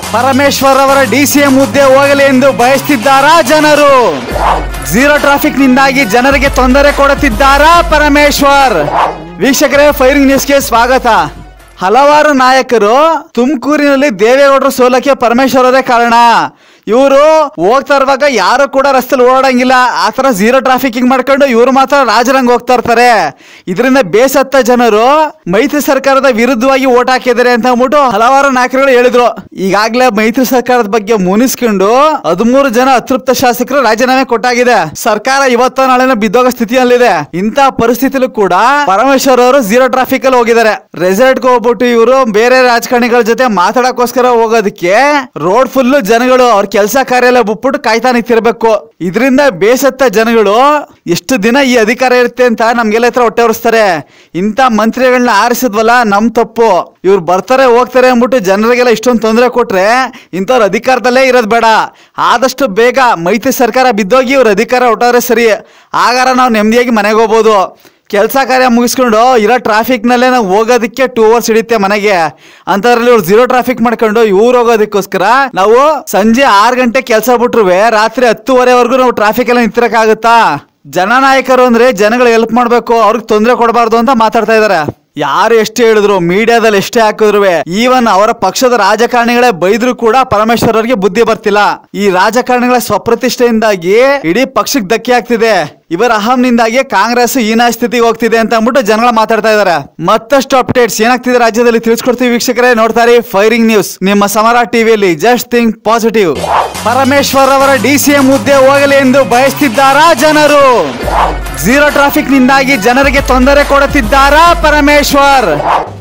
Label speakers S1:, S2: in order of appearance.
S1: ಪರಮೇಶ್ವರ್ ಅವರ D C M ಹುದ್ದೆ ಹೋಗಲಿ ಎಂದು ಬಯಸ್ತಿದ್ದಾರಾ ಜನರು ಝೀರೋ ಟ್ರಾಫಿಕ್ ನಿಂದಾಗಿ ಜನರಿಗೆ ತೊಂದರೆ ಕೊಡುತ್ತಿದ್ದಾರಾ ಪರಮೇಶ್ವರ್ ವೀಕ್ಷಕರೇ ಫೈರಿಂಗ್ ನ್ಯೂಸ್ಗೆ ಸ್ವಾಗತ ಹಲವಾರು ನಾಯಕರು ತುಮಕೂರಿನಲ್ಲಿ ದೇವೇಗೌಡರು ಸೋಲಕ್ಕೆ ಪರಮೇಶ್ವರರೇ ಕಾರಣ ಇವರು ಹೋಗ್ತಾ ಇರುವಾಗ ಯಾರು ಕೂಡ ರಸ್ತೆಲಿ ಓಡಂಗಿಲ್ಲ ಆ ತರ ಝೀರೋ ಟ್ರಾಫಿಕಿಂಗ್ ಮಾಡ್ಕೊಂಡು ಇವರು ಮಾತ್ರ ರಾಜರಂಗ್ ಹೋಗ್ತಾ ಇರ್ತಾರೆ ಇದರಿಂದ ಬೇಸತ್ತ ಜನರು ಮೈತ್ರಿ ಸರ್ಕಾರದ ವಿರುದ್ಧವಾಗಿ ಓಟ್ ಹಾಕಿದ್ದಾರೆ ಅಂತ ಅಂದ್ಬಿಟ್ಟು ಹಲವಾರು ನಾಯಕರುಗಳು ಹೇಳಿದ್ರು ಈಗಾಗಲೇ ಮೈತ್ರಿ ಸರ್ಕಾರದ ಬಗ್ಗೆ ಮುನಿಸ್ಕೊಂಡು ಹದಿಮೂರು ಜನ ಅತೃಪ್ತ ಶಾಸಕರು ರಾಜೀನಾಮೆ ಕೊಟ್ಟಾಗಿದೆ ಸರ್ಕಾರ ಇವತ್ತ ನಾಳೆನ ಬಿದ್ದೋಗೋ ಸ್ಥಿತಿಯಲ್ಲಿದೆ ಇಂಥ ಪರಿಸ್ಥಿತಿಲೂ ಕೂಡ ಪರಮೇಶ್ವರ್ ಅವರು ಝೀರೋ ಟ್ರಾಫಿಕ್ ಅಲ್ಲಿ ಹೋಗಿದ್ದಾರೆ ರೆಸಾರ್ಟ್ ಹೋಗ್ಬಿಟ್ಟು ಇವರು ಬೇರೆ ರಾಜಕಾರಣಿಗಳ ಜೊತೆ ಮಾತಾಡಕ್ಕೋಸ್ಕರ ಹೋಗೋದಕ್ಕೆ ರೋಡ್ ಫುಲ್ ಜನಗಳು ಅವ್ರ ಕೆಲಸ ಕಾರ್ಯ ಎಲ್ಲ ಬಿಟ್ಬಿಟ್ಟು ಕಾಯ್ತಾ ನಿಂತಿರ್ಬೇಕು ಇದರಿಂದ ಬೇಸತ್ತ ಜನಗಳು ಎಷ್ಟು ದಿನ ಈ ಅಧಿಕಾರ ಇರುತ್ತೆ ಅಂತ ನಮ್ಗೆಲ್ಲ ಹತ್ರ ಹೊಟ್ಟೆ ಉರಿಸ್ತಾರೆ ಇಂಥ ಮಂತ್ರಿಗಳನ್ನ ಆರಿಸಿದ್ವಲ್ಲ ನಮ್ ತಪ್ಪು ಇವ್ರು ಬರ್ತಾರೆ ಹೋಗ್ತಾರೆ ಅಂದ್ಬಿಟ್ಟು ಜನರಿಗೆಲ್ಲ ಇಷ್ಟೊಂದು ತೊಂದರೆ ಕೊಟ್ರೆ ಇಂಥವ್ರ ಅಧಿಕಾರದಲ್ಲೇ ಇರೋದು ಬೇಡ ಆದಷ್ಟು ಬೇಗ ಮೈತ್ರಿ ಸರ್ಕಾರ ಬಿದ್ದೋಗಿ ಇವ್ರ ಅಧಿಕಾರ ಹೊಟ್ಟೋದ್ರೆ ಸರಿ ಆಗಾರ ನಾವು ನೆಮ್ಮದಿಯಾಗಿ ಮನೆಗೆ ಹೋಗ್ಬೋದು ಕೆಲಸ ಕಾರ್ಯ ಮುಗಿಸ್ಕೊಂಡು ಇರೋ ಟ್ರಾಫಿಕ್ನಲ್ಲೇ ನಾವು ಹೋಗೋದಕ್ಕೆ ಟೂ ಅವರ್ಸ್ ಹಿಡಿತೆ ಮನೆಗೆ ಅಂತದ್ರಲ್ಲಿ ಇವ್ರು ಝೀರೋ ಟ್ರಾಫಿಕ್ ಮಾಡ್ಕೊಂಡು ಇವ್ರು ಹೋಗೋದಕ್ಕೋಸ್ಕರ ನಾವು ಸಂಜೆ ಆರು ಗಂಟೆ ಕೆಲಸ ಬಿಟ್ರುವೆ ರಾತ್ರಿ ಹತ್ತುವರೆವರೆಗೂ ನಾವು ಟ್ರಾಫಿಕ್ ಎಲ್ಲ ನಿಂತಿರಕ್ಕಾಗುತ್ತಾ ಜನನಾಯಕರು ಅಂದ್ರೆ ಜನಗಳು ಹೆಲ್ಪ್ ಮಾಡ್ಬೇಕು ಅವ್ರಿಗೆ ತೊಂದರೆ ಕೊಡಬಾರ್ದು ಅಂತ ಮಾತಾಡ್ತಾ ಇದಾರೆ ಯಾರು ಎಷ್ಟೇ ಹೇಳಿದ್ರು ಮೀಡಿಯಾದಲ್ಲಿ ಎಷ್ಟೇ ಹಾಕಿದ್ರು ಈವನ್ ಅವರ ಪಕ್ಷದ ರಾಜಕಾರಣಿಗಳೇ ಬೈದ್ರು ಕೂಡ ಪರಮೇಶ್ವರ್ ಅವರಿಗೆ ಬುದ್ಧಿ ಬರ್ತಿಲ್ಲ ಈ ರಾಜಕಾರಣಿಗಳ ಸ್ವಪ್ರತಿಷ್ಠೆಯಿಂದಾಗಿ ಇಡೀ ಪಕ್ಷಕ್ಕೆ ಧಕ್ಕೆ ಆಗ್ತಿದೆ ಇವರ ಅಹಂನಿಂದಾಗಿ ಕಾಂಗ್ರೆಸ್ ಹೀನಾಯ ಸ್ಥಿತಿಗೆ ಹೋಗ್ತಿದೆ ಅಂತ ಅಂದ್ಬಿಟ್ಟು ಜನಗಳು ಮಾತಾಡ್ತಾ ಇದಾರೆ ಮತ್ತಷ್ಟು ಅಪ್ಡೇಟ್ಸ್ ಏನಾಗ್ತಿದೆ ರಾಜ್ಯದಲ್ಲಿ ತಿಳಿಸ್ಕೊಡ್ತೀವಿ ವೀಕ್ಷಕರೇ ನೋಡ್ತಾರೆ ಫೈರಿಂಗ್ ನ್ಯೂಸ್ ನಿಮ್ಮ ಸಮರ ಟಿವಿಯಲ್ಲಿ ಜಸ್ಟ್ ಥಿಂಕ್ ಪಾಸಿಟಿವ್ ಪರಮೇಶ್ವರ್ ಅವರ ಡಿ ಸಿ ಎಂ ಹುದ್ದೆ ಹೋಗಲಿ ಎಂದು ಬಯಸ್ತಿದ್ದಾರಾ ಜನರು ಝೀರೋ ಟ್ರಾಫಿಕ್ ನಿಂದಾಗಿ ಜನರಿಗೆ ತೊಂದರೆ ಕೊಡುತ್ತಿದ್ದಾರಾ ಪರಮೇಶ್ವರ್